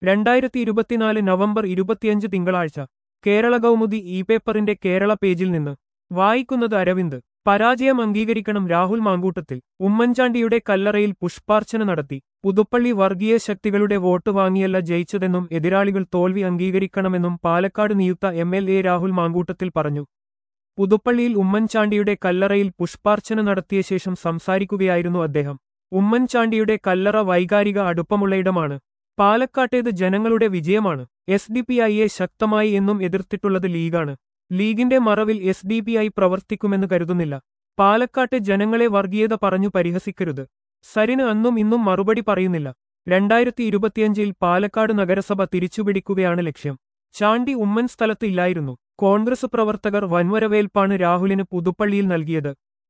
രണ്ടായിരത്തി ഇരുപത്തിനാല് നവംബർ ഇരുപത്തിയഞ്ച് തിങ്കളാഴ്ച കേരള കൗമുദി ഇ പേപ്പറിന്റെ കേരള പേജിൽ നിന്ന് വായിക്കുന്നത് അരവിന്ദ് പരാജയം അംഗീകരിക്കണം രാഹുൽ മാങ്കൂട്ടത്തിൽ ഉമ്മൻചാണ്ടിയുടെ കല്ലറയിൽ പുഷ്പാർച്ചന നടത്തി പുതുപ്പള്ളി വർഗീയ ശക്തികളുടെ വോട്ട് വാങ്ങിയല്ല ജയിച്ചതെന്നും എതിരാളികൾ തോൽവി അംഗീകരിക്കണമെന്നും പാലക്കാട് നിയുക്ത M L A Rahul Mamkootathil പറഞ്ഞു പുതുപ്പള്ളിയിൽ ഉമ്മൻചാണ്ടിയുടെ കല്ലറയിൽ പുഷ്പാർച്ചന നടത്തിയ ശേഷം സംസാരിക്കുകയായിരുന്നു അദ്ദേഹം ഉമ്മൻചാണ്ടിയുടെ കല്ലറ വൈകാരിക അടുപ്പമുള്ളയിടമാണ് പാലക്കാട്ടേത് ജനങ്ങളുടെ വിജയമാണ് എസ് ഡി പി ഐയെ ശക്തമായി എന്നും എതിർത്തിട്ടുള്ളത് ലീഗാണ് ലീഗിന്റെ മറവിൽ എസ് ഡി പി ഐ പ്രവർത്തിക്കുമെന്ന് കരുതുന്നില്ല പാലക്കാട്ടെ ജനങ്ങളെ വർഗീയത പറഞ്ഞു പരിഹസിക്കരുത് സരിന് അന്നും ഇന്നും മറുപടി പറയുന്നില്ല രണ്ടായിരത്തി ഇരുപത്തിയഞ്ചിൽ പാലക്കാട് നഗരസഭ തിരിച്ചുപിടിക്കുകയാണ് ലക്ഷ്യം ചാണ്ടി ഉമ്മൻ സ്ഥലത്ത് ഇല്ലായിരുന്നു കോൺഗ്രസ് പ്രവർത്തകർ വൻവരവേൽപ്പാണ് രാഹുലിന് പുതുപ്പള്ളിയിൽ നൽകിയത്